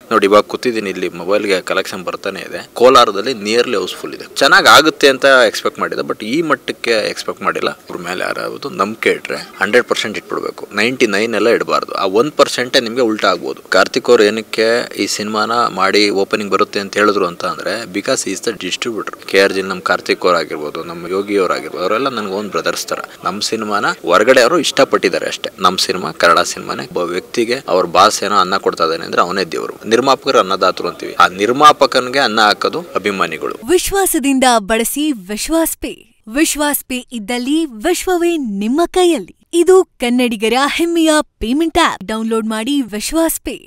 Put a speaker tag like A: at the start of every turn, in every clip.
A: ನೋಡಿ ಇವಾಗ ಕೂತಿದ್ದೀನಿ ಇಲ್ಲಿ ಮೊಬೈಲ್ಗೆ ಕಲೆಕ್ಷನ್ ಬರ್ತಾನೆ ಇದೆ ಕೋಲಾರದಲ್ಲಿ ನಿಯರ್ಲಿ ಹೌಸ್ಫುಲ್ ಇದೆ ಚೆನ್ನಾಗಿ ಆಗುತ್ತೆ ಅಂತ ಎಕ್ಸ್ಪೆಕ್ಟ್ ಮಾಡಿದೆ ಬಟ್ ಈ ಮಟ್ಟಕ್ಕೆ ಎಕ್ಸ್ಪೆಕ್ಟ್ ಮಾಡಿಲ್ಲ ಅವ್ರ ಮೇಲೆ ಯಾರಾவது ನಂಬಿಕೆ ಇಟ್ರೆ ಹಂಡ್ರೆಡ್ ಪರ್ಸೆಂಟ್ ಇಟ್ಬಿಡ್ಬೇಕು ನೈಂಟಿ ನೈನ್ ಎಲ್ಲ ಇಡಬಾರ್ದು ಆ ಒಂದು ಪರ್ಸೆಂಟೇ ನಿಮಗೆ ಉಲ್ಟಾ ಆಗ್ಬೋದು ಕಾರ್ತಿಕ್ ಅವ್ರು ಏನಕ್ಕೆ ಈ ಸಿನಿಮಾನ ಮಾಡಿ ಓಪನಿಂಗ್ ಬರುತ್ತೆ ಅಂತ ಹೇಳಿದ್ರು ಅಂತ ಅಂದ್ರೆ because is the distributor K R G ನಮ್ಮ ಕಾರ್ತಿಕ್ ಅವ್ರು ಆಗಿರ್ಬೋದು ನಮ್ಮ ಯೋಗಿ ಅವ್ರು ಆಗಿರ್ಬೋದು ಅವರೆಲ್ಲ ನನಗೆ ಒಂದು ಬ್ರದರ್ಸ್ ತರ ನಮ್ಮ ಸಿನಿಮಾನ ಹೊರಗಡೆ ಅವರು ಇಷ್ಟಪಟ್ಟಿದ್ದಾರೆ ಅಷ್ಟೇ ನಮ್ಮ ಸಿನಿಮಾ ಕನ್ನಡ ಸಿನಿಮಾನೇ ಒಬ್ಬ ವ್ಯಕ್ತಿಗೆ ಅವ್ರ ಬಾಸ್ ಏನೋ ಅನ್ನ ಕೊಡ್ತಾ ಇದ್ದಾನೆ ಅಂದ್ರೆ ಅವನೇ ದೇವರು ನಿರ್ಮಾಪಕರು ಅನ್ನದಾತರು ಅಂತೀವಿ ಆ ನಿರ್ಮಾಪಕನಿಗೆ ಅನ್ನ ಹಾಕೋದು ಅಭಿಮಾನಿಗಳು
B: ವಿಶ್ವಾಸದಿಂದ ಬಳಸಿ ವಿಶ್ವಾಸ್ ಪೇ ವಿಶ್ವಾಸ್ ಪೇ ಇದ್ದಲ್ಲಿ ವಿಶ್ವವೇ ನಿಮ್ಮ ಕೈಯಲ್ಲಿ ಇದು ಕನ್ನಡಿಗರ ಹೆಮ್ಮೆಯ ಪೇಮೆಂಟ್ ಆಪ್ ಡೌನ್ಲೋಡ್ ಮಾಡಿ ವಿಶ್ವಾಸ್ ಪೇ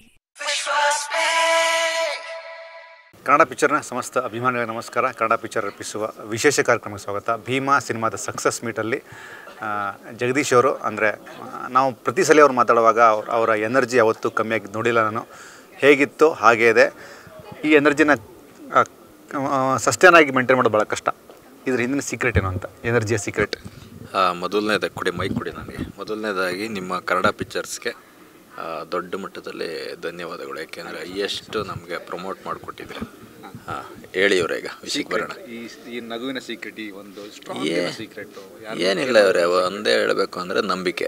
C: ಕನ್ನಡ ಪಿಕ್ಚರ್ನ ಸಮಸ್ತ ಅಭಿಮಾನಿಗಳಿಗೆ ನಮಸ್ಕಾರ ಕನ್ನಡ ಪಿಕ್ಚರ್ ಅರ್ಪಿಸುವ ವಿಶೇಷ ಕಾರ್ಯಕ್ರಮಕ್ಕೆ ಸ್ವಾಗತ ಭೀಮಾ ಸಿನಿಮಾದ ಸಕ್ಸಸ್ ಮೀಟಲ್ಲಿ ಆ, ಜಗದೀಶ್ ಅವರು ಅಂದರೆ ನಾವು ಪ್ರತಿ ಸಲ ಅವ್ರು ಮಾತಾಡುವಾಗ ಅವ್ರ ಅವರ ಎನರ್ಜಿ ಯಾವತ್ತೂ ಕಮ್ಮಿಯಾಗಿ ನೋಡಿಲ್ಲ ನಾನು ಹೇಗಿತ್ತು ಹಾಗೇ ಇದೆ ಈ ಎನರ್ಜಿನ ಸಸ್ಟೇನ್ ಆಗಿ ಮೇಂಟೈನ್ ಮಾಡೋದು ಭಾಳ ಕಷ್ಟ ಇದ್ರ ಹಿಂದಿನ ಸೀಕ್ರೆಟ್ ಏನು ಅಂತ ಎನರ್ಜಿಯ ಸೀಕ್ರೆಟ್
A: ಆ, ಮೊದಲನೇದಾಗಿ ಕೊಡಿ ಮೈಕ್ ಕೊಡಿ ನನಗೆ ಮೊದಲನೇದಾಗಿ ನಿಮ್ಮ ಕನ್ನಡ ಪಿಕ್ಚರ್ಸ್ಗೆ ಆ, ದೊಡ್ಡ ಮಟ್ಟದಲ್ಲಿ ಧನ್ಯವಾದಗಳು ಯಾಕೆಂದರೆ ಎಷ್ಟು ನಮಗೆ ಪ್ರಮೋಟ್ ಮಾಡಿಕೊಟ್ಟಿದ್ರೆ ಹಾಂ ಹೇಳಿ ಇವ್ರೆ ಈಗ ವಿಷಯಕ್ಕೆ ಬರೋಣ
D: ಈ ಈ ನಗುವಿನ ಸೀಕ್ರೆಟ್ ಈ ಒಂದು ಸ್ಟ್ರಾಂಗ್
A: ಏ-
D: ಸೀಕ್ರೆಟ್
A: ಏನಿಲ್ಲ ಇವರೇ ಒಂದೇ ಹೇಳಬೇಕು ಅಂದರೆ ನಂಬಿಕೆ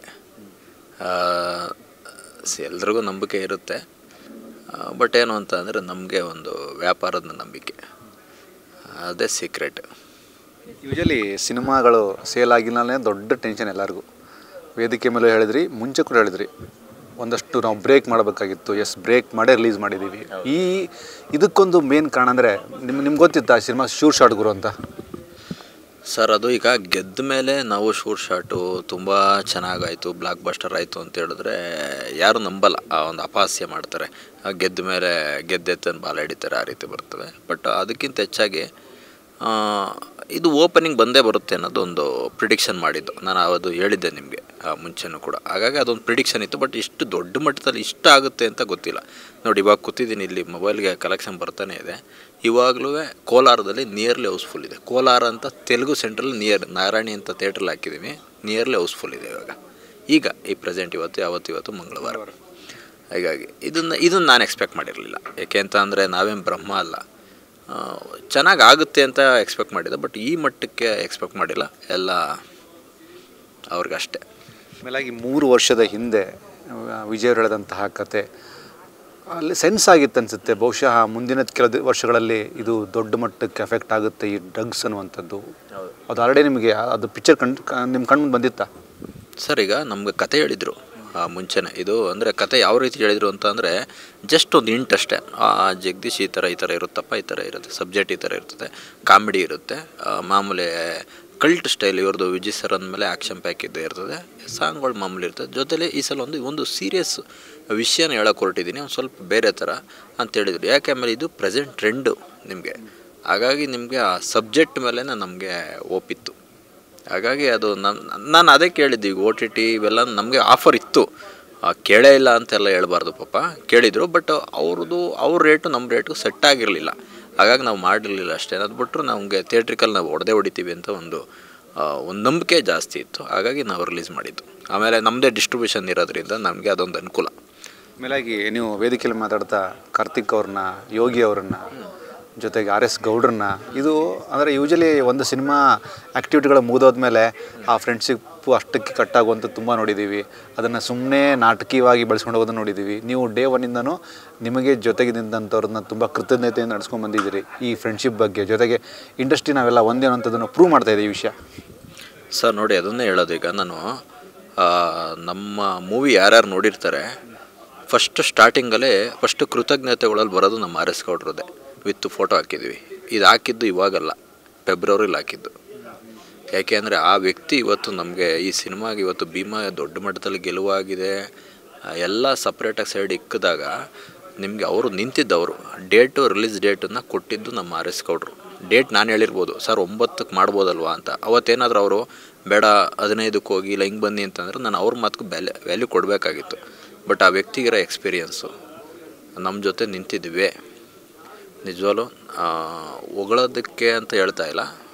A: ಎಲ್ರಿಗೂ ನಂಬಿಕೆ ಇರುತ್ತೆ ಬಟ್ ಏನು ಅಂತ ಅಂದರೆ ನಮಗೆ ಒಂದು ವ್ಯಾಪಾರದ ನಂಬಿಕೆ ಅದೇ ಸೀಕ್ರೆಟ್
C: ಯೂಶಲಿ ಸಿನಿಮಾಗಳು ಸೇಲ್ ಆಗಿಲ್ಲನೇ ದೊಡ್ಡ ಟೆನ್ಷನ್ ಎಲ್ಲರಿಗೂ ವೇದಿಕೆ ಮೇಲೆ ಹೇಳಿದ್ರಿ ಮುಂಚೆ ಕೂಡ ಹೇಳಿದ್ರಿ ಒಂದಷ್ಟು ನಾವು ಬ್ರೇಕ್ ಮಾಡಬೇಕಾಗಿತ್ತು ಎಸ್ ಬ್ರೇಕ್ ಮಾಡೇ ರಿಲೀಸ್ ಮಾಡಿದ್ದೀವಿ ಈ ಇದಕ್ಕೊಂದು ಮೇನ್ ಕಾರಣ ಅಂದರೆ ನಿಮ್ ನಿಮ್ಗೆ ಗೊತ್ತಿತ್ತಾ ಸಿನಿಮಾ ಶೂರ್ ಶಾಟ್ ಗುರು ಅಂತ
A: ಸರ್ ಅದು ಈಗ ಗೆದ್ದ ಮೇಲೆ ನಾವು ಶೂರ್ ಶಾಟು ತುಂಬ ಚೆನ್ನಾಗಾಯಿತು ಬ್ಲಾಕ್ ಬಸ್ಟರ್ ಆಯಿತು ಅಂತ ಹೇಳಿದ್ರೆ ಯಾರು ನಂಬಲ್ಲ ಆ ಒಂದು ಅಪಹಾಸ್ಯ ಮಾಡ್ತಾರೆ ಆ ಗೆದ್ದ ಮೇಲೆ ಗೆದ್ದೆತ್ತನ್ನು ಬಾಲ ಹಿಡಿತಾರೆ ಆ ರೀತಿ ಬರ್ತದೆ ಬಟ್ ಅದಕ್ಕಿಂತ ಹೆಚ್ಚಾಗಿ ಆ, ಇದು ಓಪನಿಂಗ್ ಬಂದೇ ಬರುತ್ತೆ ಅನ್ನೋದು ಒಂದು ಪ್ರಿಡಿಕ್ಷನ್ ಮಾಡಿದ್ದು ನಾನು ಅದು ಹೇಳಿದ್ದೆ ನಿಮಗೆ ಮುಂಚೆನೂ ಕೂಡ ಹಾಗಾಗಿ ಅದೊಂದು ಪ್ರಿಡಿಕ್ಷನ್ ಇತ್ತು ಬಟ್ ಇಷ್ಟು ದೊಡ್ಡ ಮಟ್ಟದಲ್ಲಿ ಇಷ್ಟ ಆಗುತ್ತೆ ಅಂತ ಗೊತ್ತಿಲ್ಲ ನೋಡಿ ಇವಾಗ ಕೂತಿದ್ದೀನಿ ಇಲ್ಲಿ ಮೊಬೈಲ್ಗೆ ಕಲೆಕ್ಷನ್ ಬರ್ತಾನೆ ಇದೆ ಇವಾಗಲೂ ಕೋಲಾರದಲ್ಲಿ ನಿಯರ್ಲಿ ಹೌಸ್ಫುಲ್ ಇದೆ ಕೋಲಾರ ಅಂತ ತೆಲುಗು ಸೆಂಟ್ರಲ್ಲಿ ನಿಯರ್ ನಾರಾಯಣಿ ಅಂತ ಥಿಯೇಟ್ರಲ್ಲಿ ಹಾಕಿದ್ದೀನಿ ನಿಯರ್ಲಿ ಹೌಸ್ಫುಲ್ ಇದೆ ಇವಾಗ ಈಗ ಈ ಪ್ರೆಸೆಂಟ್ ಇವತ್ತು ಯಾವತ್ತು ಇವತ್ತು ಮಂಗಳವಾರ ಹಾಗಾಗಿ ಇದನ್ನು ಇದನ್ನು ನಾನು ಎಕ್ಸ್ಪೆಕ್ಟ್ ಮಾಡಿರಲಿಲ್ಲ ಯಾಕೆ ಅಂತ ಅಂದರೆ ನಾವೇನು ಬ್ರಹ್ಮ ಅಲ್ಲ ಚೆನ್ನಾಗಿ ಆಗುತ್ತೆ ಅಂತ ಎಕ್ಸ್ಪೆಕ್ಟ್ ಮಾಡಿದ್ದೆ ಬಟ್ ಈ ಮಟ್ಟಕ್ಕೆ ಎಕ್ಸ್ಪೆಕ್ಟ್ ಮಾಡಿಲ್ಲ ಎಲ್ಲ ಅವ್ರಿಗಷ್ಟೇ
C: ಆಮೇಲಾಗಿ ಮೂರು ವರ್ಷದ ಹಿಂದೆ ಆ, ವಿಜಯ್ ಅವ್ರು ಹೇಳಿದಂತಹ ಕತೆ ಅಲ್ಲಿ ಸೆನ್ಸ್ ಆಗಿತ್ತು ಅನಿಸುತ್ತೆ ಬಹುಶಃ ಮುಂದಿನ ಕೆಲ ದಿ- ವರ್ಷಗಳಲ್ಲಿ ಇದು ದೊಡ್ಡ ಮಟ್ಟಕ್ಕೆ ಎಫೆಕ್ಟ್ ಆಗುತ್ತೆ ಈ ಡ್ರಗ್ಸ್ ಅನ್ನುವಂಥದ್ದು ಅದು ಆಲ್ರೆಡಿ ನಿಮಗೆ ಅದು ಪಿಕ್ಚರ್ ಕಣ್ ನಿಮ್ಮ ಕಣ್ಮುಂದೆ ಬಂದಿತ್ತಾ
A: ಸರ್ ಈಗ ನಮ್ಗೆ ಕತೆ ಹೇಳಿದರು ಮುಂಚೆನೆ ಇದು ಅಂದರೆ ಕತೆ ಯಾವ ರೀತಿ ಹೇಳಿದರು ಅಂತ ಅಂದರೆ ಜಸ್ಟ್ ಒಂದು ಇಂಟ್ ಅಷ್ಟೇ ಆ, ಜಗದೀಶ್ ಈ ಥರ ಈ ಥರ ಇರುತ್ತಪ್ಪ ಈ ಥರ ಇರುತ್ತೆ ಸಬ್ಜೆಕ್ಟ್ ಈ ಥರ ಇರ್ತದೆ ಕಾಮಿಡಿ ಇರುತ್ತೆ ಆ, ಮಾಮೂಲಿ ಕಲ್ಟ್ ಸ್ಟೈಲ್ ಇವ್ರದ್ದು ವಿಜಯ್ ಸರ್ ಅಂದಮೇಲೆ ಆ್ಯಕ್ಷನ್ ಪ್ಯಾಕ್ ಇದ್ದೇ ಇರ್ತದೆ ಸಾಂಗ್ಗಳು ಮಾಮೂಲಿ ಇರ್ತದೆ ಜೊತೆಲಿ ಈ ಸಲ ಒಂದು ಒಂದು ಸೀರಿಯಸ್ ವಿಷಯನ ಹೇಳಕ್ಕೆ ಹೊರಟಿದ್ದೀನಿ ಒಂದು ಸ್ವಲ್ಪ ಬೇರೆ ಥರ ಅಂತ ಹೇಳಿದ್ರು ಯಾಕೆ ಆಮೇಲೆ ಇದು ಪ್ರೆಸೆಂಟ್ ಟ್ರೆಂಡು ನಿಮಗೆ ಹಾಗಾಗಿ ನಿಮಗೆ ಆ ಸಬ್ಜೆಕ್ಟ್ ಮೇಲೇ ನಮಗೆ ಒಪ್ಪಿತ್ತು ಹಾಗಾಗಿ ಅದು ನನ್ನ ನಾನು ಅದೇ ಕೇಳಿದ್ದು ಈಗ ಓ ಟಿ ಟಿ ಇವೆಲ್ಲ ನಮಗೆ ಆಫರ್ ಇತ್ತು ಆ, ಕೇಳೇ ಇಲ್ಲ ಅಂತೆಲ್ಲ ಹೇಳ್ಬಾರ್ದು ಪಾಪ ಕೇಳಿದರು ಬಟ್ ಅವ್ರದ್ದು ಅವ್ರ ರೇಟು ನಮ್ಮ ರೇಟು ಸೆಟ್ ಆಗಿರಲಿಲ್ಲ ಹಾಗಾಗಿ ನಾವು ಮಾಡಿರಲಿಲ್ಲ ಅಷ್ಟೇ ಅದು ಬಿಟ್ಟರು ನಮಗೆ ಥಿಯೇಟ್ರಿಕಲ್ ನಾವು ಹೊಡೆದೇ ಹೊಡಿತೀವಿ ಅಂತ ಒಂದು ಆ, ಒಂದು ನಂಬಿಕೆ ಜಾಸ್ತಿ ಇತ್ತು ಹಾಗಾಗಿ ನಾವು ರಿಲೀಸ್ ಮಾಡಿದ್ದು ಆಮೇಲೆ ನಮ್ಮದೇ ಡಿಸ್ಟ್ರಿಬ್ಯೂಷನ್ ಇರೋದ್ರಿಂದ ನಮಗೆ ಅದೊಂದು ಅನುಕೂಲ
C: ಆಮೇಲಾಗಿ ನೀವು ವೇದಿಕೆಯಲ್ಲಿ ಮಾತಾಡ್ತಾ ಕಾರ್ತಿಕ್ ಅವ್ರನ್ನ ಯೋಗಿ ಅವರನ್ನ ಜೊತೆಗೆ ಆರ್ ಎಸ್ ಗೌಡ್ರನ್ನ ಇದು ಅಂದರೆ ಯೂಶಲಿ ಒಂದು ಸಿನಿಮಾ ಆ್ಯಕ್ಟಿವಿಟಿಗಳು ಮುಗಿದೋದ್ಮೇಲೆ ಆ ಫ್ರೆಂಡ್ಶಿಪ್ಪು ಅಷ್ಟಕ್ಕೆ ಕಟ್ಟಾಗುವಂಥ ತುಂಬ ನೋಡಿದ್ದೀವಿ ಅದನ್ನು ಸುಮ್ಮನೆ ನಾಟಕೀಯವಾಗಿ ಬೆಳೆಸ್ಕೊಂಡು ಹೋಗೋದನ್ನು ನೋಡಿದ್ದೀವಿ ನೀವು ಡೇ ಒನ್ನಿಂದನೂ ನಿಮಗೆ ಜೊತೆಗೆ ನಿಂತಂಥವ್ರನ್ನ ತುಂಬ ಕೃತಜ್ಞತೆಯಿಂದ ನಡೆಸ್ಕೊಂಡು ಬಂದಿದ್ದೀರಿ ಈ ಫ್ರೆಂಡ್ಶಿಪ್ ಬಗ್ಗೆ ಜೊತೆಗೆ ಇಂಡಸ್ಟ್ರಿ ನಾವೆಲ್ಲ ಒಂದೇ ಅನ್ನೋಂಥದ್ದನ್ನು ಪ್ರೂವ್ ಮಾಡ್ತಾ ಇದ್ದೀವಿ ಈ ವಿಷಯ
A: ಸರ್ ನೋಡಿ ಅದನ್ನೇ ಹೇಳೋದು ಈಗ ನಾನು ಆ, ನಮ್ಮ ಮೂವಿ ಯಾರ್ಯಾರು ನೋಡಿರ್ತಾರೆ ಫಸ್ಟ್ ಸ್ಟಾರ್ಟಿಂಗಲ್ಲೇ ಫಸ್ಟ್ ಕೃತಜ್ಞತೆಗಳಲ್ಲಿ ಬರೋದು ನಮ್ಮ ಆರ್ ಎಸ್ ಗೌಡ್ರದ್ದೇ ವಿತ್ ಫೋಟೋ ಹಾಕಿದ್ವಿ ಇದು ಹಾಕಿದ್ದು ಇವಾಗಲ್ಲ ಫೆಬ್ರವರಿಲಿ ಹಾಕಿದ್ದು ಯಾಕೆ ಅಂದರೆ ಆ ವ್ಯಕ್ತಿ ಇವತ್ತು ನಮಗೆ ಈ ಸಿನಿಮಾಗೆ ಇವತ್ತು ಭೀಮಾ ದೊಡ್ಡ ಮಟ್ಟದಲ್ಲಿ ಗೆಲುವಾಗಿದೆ ಆ, ಎಲ್ಲ ಸಪ್ರೇಟಾಗಿ ಸೈಡ್ ಇಕ್ಕಿದಾಗ ನಿಮಗೆ ಅವರು ನಿಂತಿದ್ದವರು ಡೇಟು ರಿಲೀಸ್ ಡೇಟನ್ನು ಕೊಟ್ಟಿದ್ದು ನಮ್ಮ ಆರ್ ಎಸ್ ಗೌಡ್ರು ಡೇಟ್ ನಾನು ಹೇಳಿರ್ಬೋದು ಸರ್ ಒಂಬತ್ತಕ್ಕೆ ಮಾಡ್ಬೋದಲ್ವಾ ಅಂತ ಅವತ್ತೇನಾದರೂ ಅವರು ಬೇಡ ಹದಿನೈದಕ್ಕೆ ಹೋಗಿ ಇಲ್ಲ ಹಿಂಗೆ ಬನ್ನಿ ಅಂತಂದ್ರೆ ನಾನು ಅವ್ರ ಮಾತಕ್ಕೂ ವ್ಯಾಲ್ಯೂ ವ್ಯಾಲ್ಯೂ ಕೊಡಬೇಕಾಗಿತ್ತು ಬಟ್ ಆ ವ್ಯಕ್ತಿಗಿರೋ ಎಕ್ಸ್ಪೀರಿಯನ್ಸು ನಮ್ಮ ಜೊತೆ ನಿಂತಿದ್ವಿ ನಿಜವಾಗ್ಲೂ ಆ, ಹೊಗಳೋದಕ್ಕೆ ಅಂತ ಹೇಳ್ತಾ ಇಲ್ಲ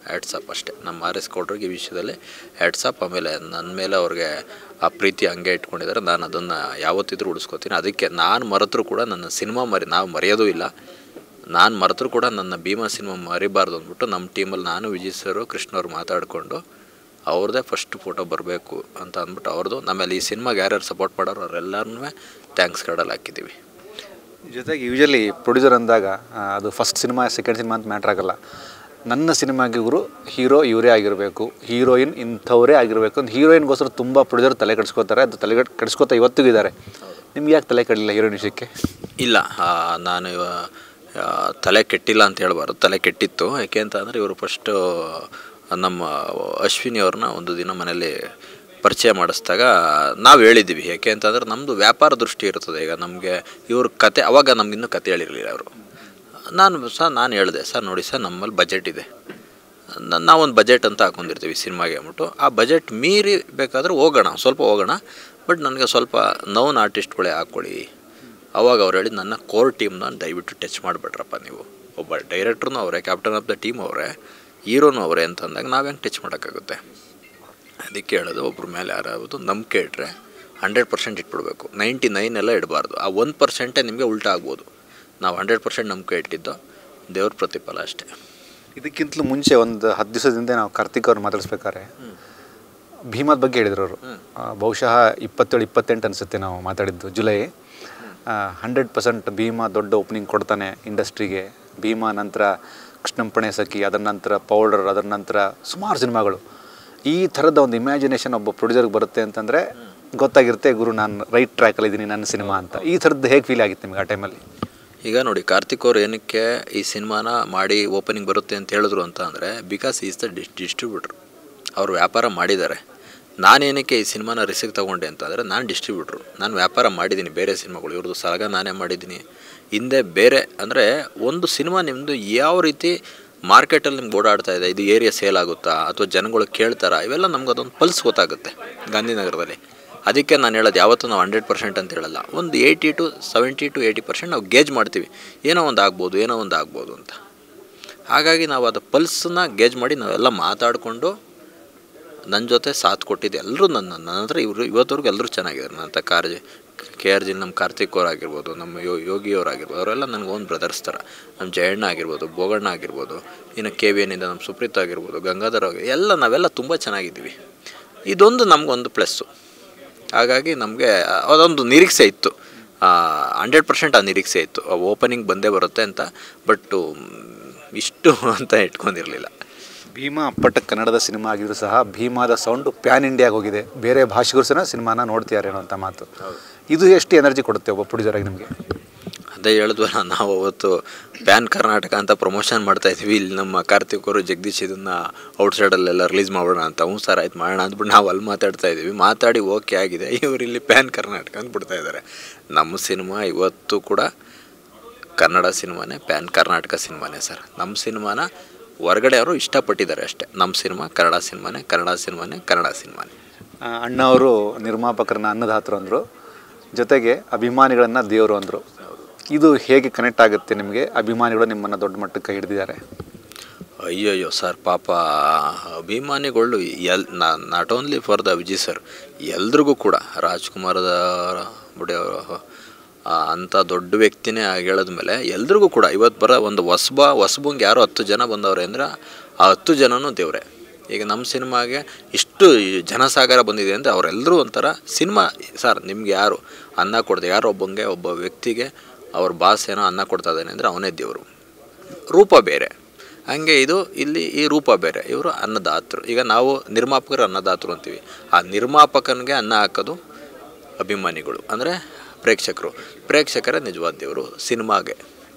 A: ಹ್ಯಾಟ್ಸಪ್ ಅಷ್ಟೇ ನಮ್ಮ ಆರ್ ಎಸ್ ಗೌಡ್ರಿಗೆ ಈ ವಿಷಯದಲ್ಲಿ ಹ್ಯಾಟ್ಸಪ್ ಆಮೇಲೆ ನನ್ನ ಮೇಲೆ ಅವ್ರಿಗೆ ಆ ಪ್ರೀತಿ ಹಂಗೆ ಇಟ್ಕೊಂಡಿದ್ದಾರೆ ನಾನು ಅದನ್ನು ಯಾವತ್ತಿದ್ರೂ ಉಳಿಸ್ಕೋತೀನಿ ಅದಕ್ಕೆ ನಾನು ಮರೆತರೂ ಕೂಡ ನನ್ನ ಸಿನಿಮಾ ಮರಿ ನಾವು ಮರೆಯೋದು ಇಲ್ಲ ನಾನು ಮರೆತರೂ ಕೂಡ ನನ್ನ ಭೀಮಾ ಸಿನಿಮಾ ಮರಿಬಾರ್ದು ಅಂದ್ಬಿಟ್ಟು ನಮ್ಮ ಟೀಮಲ್ಲಿ ನಾನು ವಿಜಯ್ ಸರು ಕೃಷ್ಣವ್ರು ಮಾತಾಡಿಕೊಂಡು ಅವ್ರದ್ದೇ ಫಸ್ಟ್ ಫೋಟೋ ಬರಬೇಕು ಅಂತ ಅಂದ್ಬಿಟ್ಟು ಅವ್ರದ್ದು ನಮ್ಮಲ್ಲಿ ಈ ಸಿನಿಮಾಗೆ ಯಾರ್ಯಾರು ಸಪೋರ್ಟ್ ಮಾಡೋರು ಅವರೆಲ್ಲರೂ ಥ್ಯಾಂಕ್ಸ್ ಕಾರ್ಡಲ್ಲಿ ಹಾಕಿದ್ದೀವಿ
C: ಜೊತೆಗೆ ಯೂಶಲಿ ಪ್ರೊಡ್ಯೂಸರ್ ಅಂದಾಗ ಆ, ಅದು ಫಸ್ಟ್ ಸಿನಿಮಾ ಸೆಕೆಂಡ್ ಸಿನಿಮಾ ಅಂತ ಮ್ಯಾಟ್ರ್ ಆಗಲ್ಲ ನನ್ನ ಸಿನಿಮಾಗೆ ಇವರು ಹೀರೋ ಇವರೇ ಆಗಿರಬೇಕು ಹೀರೋಯಿನ್ ಇಂಥವರೇ ಆಗಿರಬೇಕು ಅಂತ ಹೀರೋಯಿನ್ಗೋಸ್ಕರ ತುಂಬ ಪ್ರೊಡ್ಯೂಸರ್ ತಲೆ ಕೆಡಿಸ್ಕೋತಾರೆ ಅದು ತಲೆ ಕೆಡಿಸ್ಕೋತಾ ಇವತ್ತಿಗೂ ಇದ್ದಾರೆ ನಿಮ್ಗೆ ಯಾಕೆ ತಲೆ ಕೆಡಲಿಲ್ಲ ಹೀರೋಯಿನ್ ವಿಷಯಕ್ಕೆ
A: ಇಲ್ಲ ಆ, ನಾನು ಇವ- ಆ, ತಲೆ ಕೆಟ್ಟಿಲ್ಲ ಅಂತ ಹೇಳ್ಬಾರ್ದು ತಲೆ ಕೆಟ್ಟಿತ್ತು ಯಾಕೆ ಅಂತ ಅಂದರೆ ಇವರು ಫಸ್ಟು ನಮ್ಮ ಅಶ್ವಿನಿ ಅವ್ರನ್ನ ಒಂದು ದಿನ ಮನೇಲಿ ಪರಿಚಯ ಮಾಡಿಸಿದಾಗ ನಾವು ಹೇಳಿದ್ದೀವಿ ಯಾಕೆ ಅಂತಂದ್ರೆ ನಮ್ಮದು ವ್ಯಾಪಾರ ದೃಷ್ಟಿ ಇರ್ತದೆ ಈಗ ನಮಗೆ ಇವ್ರ ಕತೆ ಅವಾಗ ನಮಗಿನ್ನೂ ಕತೆ ಹೇಳಿರಲಿಲ್ಲ ಅವರು ನಾನು ಸಹ ನಾನು ಹೇಳಿದೆ ಸರ್ ನೋಡಿ ಸರ್ ನಮ್ಮಲ್ಲಿ ಬಜೆಟ್ ಇದೆ ನ- ನಾವೊಂದು ಬಜೆಟ್ ಅಂತ ಹಾಕೊಂಡಿರ್ತೀವಿ ಸಿನಿಮಾಗೆ ಅಂದ್ಬಿಟ್ಟು ಆ ಬಜೆಟ್ ಮೀರಿ ಬೇಕಾದ್ರೆ ಹೋಗೋಣ ಸ್ವಲ್ಪ ಹೋಗೋಣ ಬಟ್ ನನಗೆ ಸ್ವಲ್ಪ ನೋನ್ ಆರ್ಟಿಸ್ಟ್ಗಳೇ ಹಾಕ್ಕೊಳ್ಳಿ ಅವಾಗ ಅವ್ರು ಹೇಳಿ ನನ್ನ ಕೋರ್ ಟೀಮ್ನ ದಯವಿಟ್ಟು ಟಚ್ ಮಾಡಿಬಿಟ್ರಪ್ಪ ನೀವು ಒಬ್ಬ ಡೈರೆಕ್ಟ್ರೂ ಅವರೇ ಕ್ಯಾಪ್ಟನ್ ಆಫ್ ದ ಟೀಮ್ ಅವರೇ ಹೀರೋನು ಅವರೇ ಅಂತ ಅಂದಾಗ ನಾವು ಹೆಂಗೆ ಟಚ್ ಮಾಡೋಕ್ಕಾಗುತ್ತೆ ಅದಕ್ಕೆ ಹೇಳೋದು ಒಬ್ರ ಮೇಲೆ ಯಾರಾವುದು ನಂಬಿಕೆ ಇಟ್ಟರೆ ಹಂಡ್ರೆಡ್ ಪರ್ಸೆಂಟ್ ಇಟ್ಬಿಡ್ಬೇಕು ನೈಂಟಿ ನೈನ್ ಎಲ್ಲ ಇಡಬಾರ್ದು ಆ ಒಂದು ಪರ್ಸೆಂಟೇ ನಿಮಗೆ ಉಲ್ಟಾ ಆಗ್ಬೋದು ನಾವು ಹಂಡ್ರೆಡ್ ಪರ್ಸೆಂಟ್ ನಂಬಿಕೆ ಇಟ್ಟಿದ್ದು ದೇವ್ರ ಪ್ರತಿಫಲ ಅಷ್ಟೇ
C: ಇದಕ್ಕಿಂತಲೂ ಮುಂಚೆ ಒಂದು ಹತ್ತು ದಿವಸದಿಂದ ನಾವು ಕಾರ್ತಿಕ್ ಅವ್ರು ಮಾತಾಡಿಸ್ಬೇಕಾದ್ರೆ ಭೀಮಾದ ಬಗ್ಗೆ ಹೇಳಿದ್ರು ಅವರು ಬಹುಶಃ ಇಪ್ಪತ್ತೇಳು ಇಪ್ಪತ್ತೆಂಟು ಅನಿಸುತ್ತೆ ನಾವು ಮಾತಾಡಿದ್ದು ಜುಲೈ ಹಂಡ್ರೆಡ್ ಪರ್ಸೆಂಟ್ ಭೀಮಾ ದೊಡ್ಡ ಓಪನಿಂಗ್ ಕೊಡ್ತಾನೆ ಇಂಡಸ್ಟ್ರಿಗೆ ಭೀಮಾ ನಂತರ ಕೃಷ್ಣಂಪಣೆ ಸಖಿ ಅದರ ನಂತರ ಪೌಡರ್ ಅದರ ನಂತರ ಸುಮಾರು ಸಿನಿಮಾಗಳು ಈ ಥರದ ಒಂದು ಇಮ್ಯಾಜಿನೇಷನ್ ಒಬ್ಬ ಪ್ರೊಡ್ಯೂಸರ್ಗೆ ಬರುತ್ತೆ ಅಂತಂದರೆ ಗೊತ್ತಾಗಿರುತ್ತೆ ಗುರು ನಾನು ರೈಟ್ ಟ್ರ್ಯಾಕಲ್ಲಿದ್ದೀನಿ ನನ್ನ ಸಿನಿಮಾ ಅಂತ ಈ ಥರದ್ದು ಹೇಗೆ ಫೀಲ್ ಆಗಿತ್ತು ನಿಮ್ಗೆ ಆ ಟೈಮಲ್ಲಿ
A: ಈಗ ನೋಡಿ ಕಾರ್ತಿಕ್ ಅವ್ರು ಏನಕ್ಕೆ ಈ ಸಿನಿಮಾನ ಮಾಡಿ ಓಪನಿಂಗ್ ಬರುತ್ತೆ ಅಂತ ಹೇಳಿದ್ರು ಅಂತ ಅಂದರೆ because is the dis distributor ಅವರು ವ್ಯಾಪಾರ ಮಾಡಿದ್ದಾರೆ ನಾನೇನಕ್ಕೆ ಈ ಸಿನಿಮಾನ ರಿಸಿಕ್ ತೊಗೊಂಡೆ ಅಂತಂದರೆ ನಾನು ಡಿಸ್ಟ್ರಿಬ್ಯೂಟ್ರು ನಾನು ವ್ಯಾಪಾರ ಮಾಡಿದ್ದೀನಿ ಬೇರೆ ಸಿನಿಮಾಗಳು ಇವ್ರದ್ದು ಸಲಗ ನಾನೇ ಮಾಡಿದ್ದೀನಿ ಹಿಂದೆ ಬೇರೆ ಅಂದರೆ ಒಂದು ಸಿನಿಮಾ ನಿಮ್ಮದು ಯಾವ ರೀತಿ ಮಾರ್ಕೆಟಲ್ಲಿ ನಿಮ್ಗೆ ಓಡಾಡ್ತಾ ಇದೆ ಇದು ಏರಿಯಾ ಸೇಲ್ ಆಗುತ್ತಾ ಅಥವಾ ಜನಗಳು ಕೇಳ್ತಾರಾ ಇವೆಲ್ಲ ನಮ್ಗೆ ಅದೊಂದು ಪಲ್ಸ್ ಗೊತ್ತಾಗುತ್ತೆ ಗಾಂಧಿನಗರದಲ್ಲಿ ಅದಕ್ಕೆ ನಾನು ಹೇಳೋದು ಯಾವತ್ತೂ ನಾವು ಹಂಡ್ರೆಡ್ ಪರ್ಸೆಂಟ್ ಅಂತ ಹೇಳಲ್ಲ ಒಂದು eighty to seventy to eighty percent ನಾವು ಗೇಜ್ ಮಾಡ್ತೀವಿ ಏನೋ ಒಂದು ಆಗ್ಬೋದು ಏನೋ ಒಂದು ಆಗ್ಬೋದು ಅಂತ ಹಾಗಾಗಿ ನಾವು ಅದು ಪಲ್ಸನ್ನ ಗೇಜ್ ಮಾಡಿ ನಾವೆಲ್ಲ ಮಾತಾಡಿಕೊಂಡು ನನ್ನ ಜೊತೆ ಸಾಥ್ ಕೊಟ್ಟಿದ್ದು ಎಲ್ಲರೂ ನನ್ನ ನನ್ನ ಹತ್ರ ಇವರು ಇವತ್ತವರೆಗೂ ಎಲ್ಲರೂ ಚೆನ್ನಾಗಿದ್ದಾರೆ ನನ್ನ ಹತ್ರ ಕಾರ್ ಕೆ ಆರ್ ಜಿ ನಮ್ಮ ಕಾರ್ತಿಕ್ ಅವ್ರು ಆಗಿರ್ಬೋದು ನಮ್ಮ ಯೋ ಯೋಗಿ ಅವ್ರು ಆಗಿರ್ಬೋದು ಅವರೆಲ್ಲ ನನಗೆ ಒಂದು ಬ್ರದರ್ಸ್ ಥರ ನಮ್ಮ ಜಯಣ್ಣ ಆಗಿರ್ಬೋದು ಬೋಗಣ್ಣ ಆಗಿರ್ಬೋದು ಇನ್ನು ಕೆ ವಿ ಎನ್ನಿಂದ ನಮ್ಮ ಸುಪ್ರೀತ್ ಆಗಿರ್ಬೋದು ಗಂಗಾಧರ್ ಆಗಿ ಎಲ್ಲ ನಾವೆಲ್ಲ ತುಂಬ ಚೆನ್ನಾಗಿದ್ದೀವಿ ಇದೊಂದು ನಮಗೊಂದು ಪ್ಲಸ್ಸು ಹಾಗಾಗಿ ನಮಗೆ ಅದೊಂದು ನಿರೀಕ್ಷೆ ಇತ್ತು ಹಂಡ್ರೆಡ್ ಪರ್ಸೆಂಟ್ ಆ ನಿರೀಕ್ಷೆ ಇತ್ತು ಓಪನಿಂಗ್ ಬಂದೇ ಬರುತ್ತೆ ಅಂತ ಬಟ್ಟು ಇಷ್ಟು ಅಂತ ಇಟ್ಕೊಂಡಿರಲಿಲ್ಲ
C: ಭೀಮಾ ಅಪ್ಪಟ ಕನ್ನಡದ ಸಿನಿಮಾ ಆಗಿದ್ರು ಸಹ ಭೀಮಾದ ಸೌಂಡು ಪ್ಯಾನ್ ಇಂಡಿಯಾಗೆ ಹೋಗಿದೆ ಬೇರೆ ಭಾಷೆಗೂ ಸಹ ಸಿನಿಮಾನ ನೋಡ್ತಿದ್ದಾರೆ ಅಂತ ಮಾತು ಇದು ಎಷ್ಟು ಎನರ್ಜಿ ಕೊಡುತ್ತೆ ಒಬ್ಬ ಪ್ರೊಡ್ಯೂಸರಾಗಿ ನಿಮಗೆ
A: ಅದೇ ಹೇಳಿದ್ವಲ್ಲ ನಾವು ಅವತ್ತು ಪ್ಯಾನ್ ಕರ್ನಾಟಕ ಅಂತ ಪ್ರಮೋಷನ್ ಮಾಡ್ತಾ ಇದ್ವಿ ಇಲ್ಲಿ ನಮ್ಮ ಕಾರ್ತಿಕ್ ಅವರು ಜಗದೀಶ್ ಇದನ್ನು ಔಟ್ಸೈಡಲ್ಲೆಲ್ಲ ರಿಲೀಸ್ ಮಾಡೋಣ ಅಂತ ಹ್ಞೂ ಸರ್ ಆಯ್ತು ಮಾಡೋಣ ಅಂದ್ಬಿಟ್ಟು ನಾವು ಅಲ್ಲಿ ಮಾತಾಡ್ತಾ ಇದ್ದೀವಿ ಮಾತಾಡಿ ಓಕೆ ಆಗಿದೆ ಇವರು ಇಲ್ಲಿ ಪ್ಯಾನ್ ಕರ್ನಾಟಕ ಅಂತ ಬಿಡ್ತಾ ಇದ್ದಾರೆ ನಮ್ಮ ಸಿನಿಮಾ ಇವತ್ತು ಕೂಡ ಕನ್ನಡ ಸಿನಿಮಾನೇ ಪ್ಯಾನ್ ಕರ್ನಾಟಕ ಸಿನಿಮಾನೇ ಸರ್ ನಮ್ಮ ಸಿನಿಮಾನ ಹೊರಗಡೆ ಅವರು ಇಷ್ಟಪಟ್ಟಿದ್ದಾರೆ ಅಷ್ಟೇ ನಮ್ಮ ಸಿನಿಮಾ ಕನ್ನಡ ಸಿನಿಮಾನೇ ಕನ್ನಡ ಸಿನಿಮಾನೇ ಕನ್ನಡ ಸಿನಿಮಾನೇ
C: ಆ, ಅಣ್ಣ ಅವರು ನಿರ್ಮಾಪಕರನ್ನ ಅನ್ನದಾತರು ಅಂದರು ಜೊತೆಗೆ ಅಭಿಮಾನಿಗಳನ್ನು ದೇವರು ಅಂದರು ಇದು ಹೇಗೆ ಕನೆಕ್ಟ್ ಆಗುತ್ತೆ ನಿಮಗೆ ಅಭಿಮಾನಿಗಳು ನಿಮ್ಮನ್ನು ದೊಡ್ಡ ಮಟ್ಟಕ್ಕೆ ಹಿಡಿದಿದ್ದಾರೆ
A: ಅಯ್ಯಯ್ಯೋ ಸರ್ ಪಾಪ ಅಭಿಮಾನಿಗಳು ಎಲ್ not only for the Vijay sir ಎಲ್ರಿಗೂ ಕೂಡ ರಾಜ್ಕುಮಾರದ ಬುಡಿ ಅಂಥ ದೊಡ್ಡ ವ್ಯಕ್ತಿನೇ ಆಗಿ ಹೇಳಿದ್ಮೇಲೆ ಎಲ್ರಿಗೂ ಕೂಡ ಇವತ್ತು ಬರೋ ಒಂದು ಹೊಸಬ ಹೊಸಬಂಗೆ ಯಾರೋ ಹತ್ತು ಜನ ಬಂದವ್ರೆ ಅಂದ್ರೆ ಆ ಹತ್ತು ಜನನೂ ದೇವ್ರೆ ಈಗ ನಮ್ಮ ಸಿನಿಮಾಗೆ ಇಷ್ಟು ಜನಸಾಗರ ಬಂದಿದೆ ಅಂದರೆ ಅವರೆಲ್ಲರೂ ಒಂಥರ ಸಿನಿಮಾ ಸರ್ ನಿಮ್ಗೆ ಯಾರು ಅನ್ನ ಕೊಡ್ದೆ ಯಾರೋ ಒಬ್ಬಂಗೆ ಒಬ್ಬ ವ್ಯಕ್ತಿಗೆ ಅವ್ರ ಬಾಸ್ ಏನೋ ಅನ್ನ ಕೊಡ್ತಾ ಇದ್ದಾನೆ ಅಂದರೆ ಅವನೇ ದೇವರು ರೂಪ ಬೇರೆ ಹಂಗೆ ಇದು ಇಲ್ಲಿ ಈ ರೂಪ ಬೇರೆ ಇವರು ಅನ್ನದಾತರು ಈಗ ನಾವು ನಿರ್ಮಾಪಕರು ಅನ್ನದಾತರು ಅಂತೀವಿ ಆ ನಿರ್ಮಾಪಕನಿಗೆ ಅನ್ನ ಹಾಕೋದು ಅಭಿಮಾನಿಗಳು ಅಂದರೆ ಪ್ರೇಕ್ಷಕರು ಪ್ರೇಕ್ಷಕರೇ ನಿಜವಾದ ದೇವರು ಸಿನಿಮಾಗೆ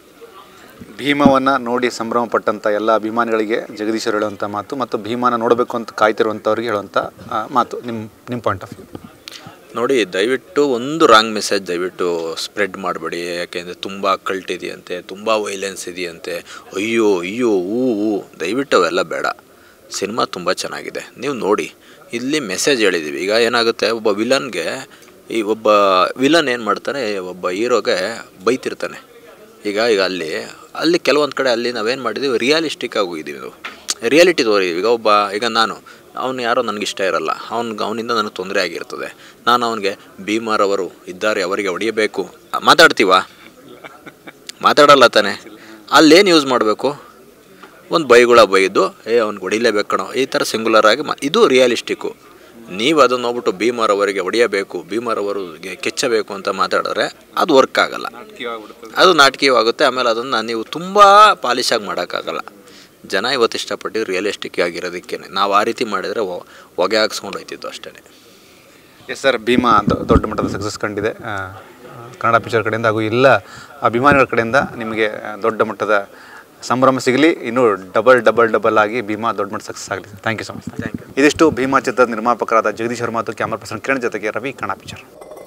C: ಭೀಮವನ್ನು ನೋಡಿ ಸಂಭ್ರಮ ಪಟ್ಟಂಥ ಎಲ್ಲ ಅಭಿಮಾನಿಗಳಿಗೆ ಜಗದೀಶರು ಹೇಳುವಂಥ ಮಾತು ಮತ್ತು ಭೀಮಾನ ನೋಡಬೇಕು ಅಂತ ಕಾಯ್ತಿರುವಂಥವ್ರಿಗೆ ಹೇಳುವಂಥ ಆ, ಮಾತು ನಿಮ್ಮ ನಿಮ್ಮ ಪಾಯಿಂಟ್ ಆಫ್ ವ್ಯೂ
A: ನೋಡಿ ದಯವಿಟ್ಟು ಒಂದು ರಾಂಗ್ ಮೆಸೇಜ್ ದಯವಿಟ್ಟು ಸ್ಪ್ರೆಡ್ ಮಾಡಬೇಡಿ ಯಾಕೆಂದರೆ ತುಂಬ ಕಲ್ಟ್ ಇದೆಯಂತೆ ತುಂಬ ವೈಲೆನ್ಸ್ ಇದೆಯಂತೆ ಅಯ್ಯೋ ಅಯ್ಯೋ ಹೂ ಹೂ ದಯವಿಟ್ಟು ಅವೆಲ್ಲ ಬೇಡ ಸಿನಿಮಾ ತುಂಬ ಚೆನ್ನಾಗಿದೆ ನೀವು ನೋಡಿ ಇಲ್ಲಿ ಮೆಸೇಜ್ ಹೇಳಿದ್ದೀವಿ ಈಗ ಏನಾಗುತ್ತೆ ಒಬ್ಬ ವಿಲನ್ಗೆ ಈ ಒಬ್ಬ ವಿಲನ್ ಏನು ಮಾಡ್ತಾನೆ ಒಬ್ಬ ಹೀರೋಗೆ ಬೈತಿರ್ತಾನೆ ಈಗ ಈಗ ಅಲ್ಲಿ ಅಲ್ಲಿ ಕೆಲವೊಂದು ಕಡೆ ಅಲ್ಲಿ ನಾವೇನು ಮಾಡಿದ್ದೀವಿ ರಿಯಾಲಿಸ್ಟಿಕ್ ಆಗಿ ಹೋಗಿದ್ದೀವಿ ನಾವು ರಿಯಾಲಿಟಿ ತೋರಿ ಈಗ ಒಬ್ಬ ಈಗ ನಾನು ಅವನು ಯಾರೋ ನನಗೆ ಇಷ್ಟ ಇರಲ್ಲ ಅವ್ನಿಗೆ ಅವನಿಂದ ನನಗೆ ತೊಂದರೆ ಆಗಿರ್ತದೆ ನಾನು ಅವನಿಗೆ ಭೀಮರ್ ಅವರು ಇದ್ದಾರೆ ಅವರಿಗೆ ಹೊಡೆಯಬೇಕು ಮಾತಾಡ್ತೀವಾ ಮಾತಾಡಲ್ಲ ತಾನೆ ಅಲ್ಲೇನು ಯೂಸ್ ಮಾಡಬೇಕು ಒಂದು ಬೈಗುಳ ಬೈದು ಏ ಅವ್ನಿಗೆ ಹೊಡಿಲೇಬೇಕು ಕಣೋ ಈ ಥರ ಸಿಂಗುಲರ್ ಆಗಿ ಮಾ ಇದು ರಿಯಾಲಿಸ್ಟಿಕ್ಕು ನೀವು ಅದನ್ನು ನೋಡ್ಬಿಟ್ಟು ಭೀಮರ್ ಅವರಿಗೆ ಹೊಡೆಯಬೇಕು ಭೀಮರ್ ಅವರು ಗೆ- ಕೆಚ್ಚಬೇಕು ಅಂತ ಮಾತಾಡಿದ್ರೆ ಅದು ವರ್ಕ್ ಆಗಲ್ಲ ಅದು ನಾಟಕೀಯವಾಗುತ್ತೆ ಆಮೇಲೆ ಅದನ್ನು ನೀವು ತುಂಬ ಪಾಲಿಶಾಗಿ ಮಾಡೋಕ್ಕಾಗಲ್ಲ ಜನ ಇವತ್ತು ಇಷ್ಟಪಟ್ಟು ರಿಯಲಿಸ್ಟಿಕ್ ಆಗಿರೋದಕ್ಕೆ ನಾವು ಆ ರೀತಿ ಮಾಡಿದರೆ ಹೊ- ಹೊಗೆ ಹಾಕ್ಸ್ಕೊಂಡು ಹೋಯ್ತಿದ್ದು ಅಷ್ಟೇ
C: ಎಸ್ ಸರ್ ಭೀಮಾ ದೊ- ದೊಡ್ಡ ಮಟ್ಟದ ಸಕ್ಸಸ್ ಕಂಡಿದೆ ಆ, ಕನ್ನಡ ಪಿಕ್ಚರ್ ಕಡೆಯಿಂದ ಹಾಗೂ ಎಲ್ಲ ಅಭಿಮಾನಿಗಳ ಕಡೆಯಿಂದ ನಿಮಗೆ ಆ, ದೊಡ್ಡ ಮಟ್ಟದ ಸಂಭ್ರಮ ಸಿಗಲಿ ಇನ್ನೂ ಡಬಲ್ ಡಬಲ್ ಡಬಲ್ ಆಗಿ ಭೀಮಾ ದೊಡ್ಡ ಮಟ್ಟ ಸಕ್ಸಸ್ ಆಗಲಿ ಥ್ಯಾಂಕ್ ಯು ಸೊ ಮಚ್ ಇದಿಷ್ಟು ಭೀಮಾ ಚಿತ್ರದ ನಿರ್ಮಾಪಕರಾದ ಜಗದೀಶ್ ಶರ್ಮಾ ಮತ್ತು ಕ್ಯಾಮರಾ ಪರ್ಸನ್ ಕಿರಣ್ ಜೊತೆಗೆ ರವಿ ಕನ್ನಡ ಪಿಕ್ಚರ್